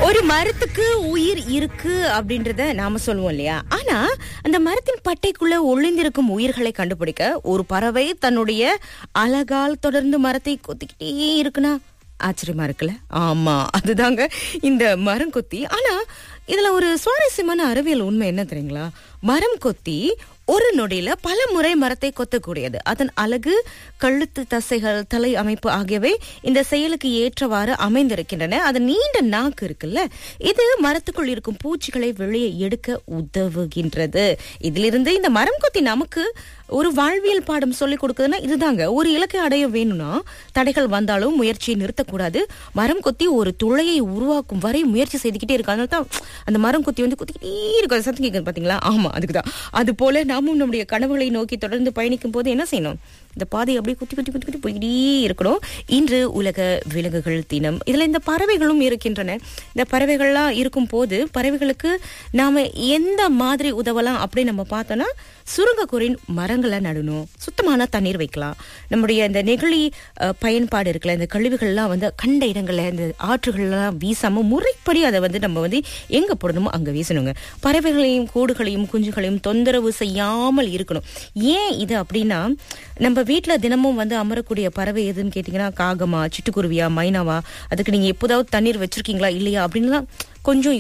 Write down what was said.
ஒரு மரத்துக்கு உயிர் இருக்கு அப்படின்றத நாம சொல்லுவோம் இல்லையா ஆனா அந்த மரத்தின் பட்டைக்குள்ள ஒளிந்திருக்கும் உயிர்களை கண்டுபிடிக்க ஒரு பறவை தன்னுடைய அழகால் தொடர்ந்து மரத்தை கொத்திக்கிட்டே இருக்குன்னா ஆச்சரியமா இருக்குல்ல ஆமா அதுதாங்க இந்த மரம் கொத்தி ஆனா இதுல ஒரு சுவாரஸ்யமான அறிவியல் உண்மை என்ன தெரியுங்களா மரம் கொத்தி ஒரு நொடியில பல முறை மரத்தை கொத்தக்கூடியது அதன் அழகு கழுத்து தசைகள் தலை அமைப்பு ஆகியவை இந்த செயலுக்கு ஏற்றவாறு அமைந்திருக்கின்றன அதன் நீண்ட நாக்கு இருக்குல்ல இது மரத்துக்குள் இருக்கும் பூச்சிகளை வெளியே எடுக்க உதவுகின்றது இதிலிருந்து இந்த மரம் கொத்தி நமக்கு ஒரு வாழ்வியல் பாடம் சொல்லிக் கொடுக்குதுன்னா இதுதாங்க ஒரு இலக்கை அடைய வேணும்னா தடைகள் வந்தாலும் முயற்சியை நிறுத்தக்கூடாது மரம் கொத்தி ஒரு துளையை உருவாக்கும் வரை முயற்சி செய்துக்கிட்டே இருக்கு அதனால தான் அந்த மரம் கொத்தி வந்து கொத்திக்கிட்டே இருக்கும் அது சத்தம் கேட்குது பாத்தீங்களா ஆமா அதுக்கு தான் அது போல நாமும் நம்முடைய கனவுகளை நோக்கி தொடர்ந்து பயணிக்கும் போது என்ன செய்யணும் இந்த பாதையை அப்படியே குத்தி குத்தி குத்தி குத்தி போயிட்டே இருக்கணும் இன்று உலக விலங்குகள் தினம் இதுல இந்த பறவைகளும் இருக்கின்றன இந்த பறவைகள்லாம் இருக்கும் போது பறவைகளுக்கு நாம எந்த மாதிரி உதவலாம் அப்படின்னு நம்ம பார்த்தோம்னா சுருங்கக்கூரின் மரங்களை நடணும் சுத்தமான தண்ணீர் வைக்கலாம் நம்முடைய இந்த நெகிழி அஹ், பயன்பாடு இருக்குல்ல இந்த கழிவுகள்லாம் வந்து கண்ட இடங்கள்ல இந்த ஆற்றுகள்லாம் வீசாம முறைப்படி அதை வந்து நம்ம வந்து எங்க போடணுமோ அங்க வீசணுங்க பறவைகளையும் கூடுகளையும் குஞ்சுகளையும் தொந்தரவு செய்யாமல் இருக்கணும் ஏன் இது அப்படின்னா நம்ம வீட்ல தினமும் வந்து அமரக்கூடிய பறவை எதுன்னு கேட்டீங்கன்னா காகமா சிட்டுக்குருவியா மைனாவா அதுக்கு நீங்க எப்போதாவது தண்ணீர் வச்சிருக்கீங்களா இல்லையா அப்படின்லாம் கொஞ்சம்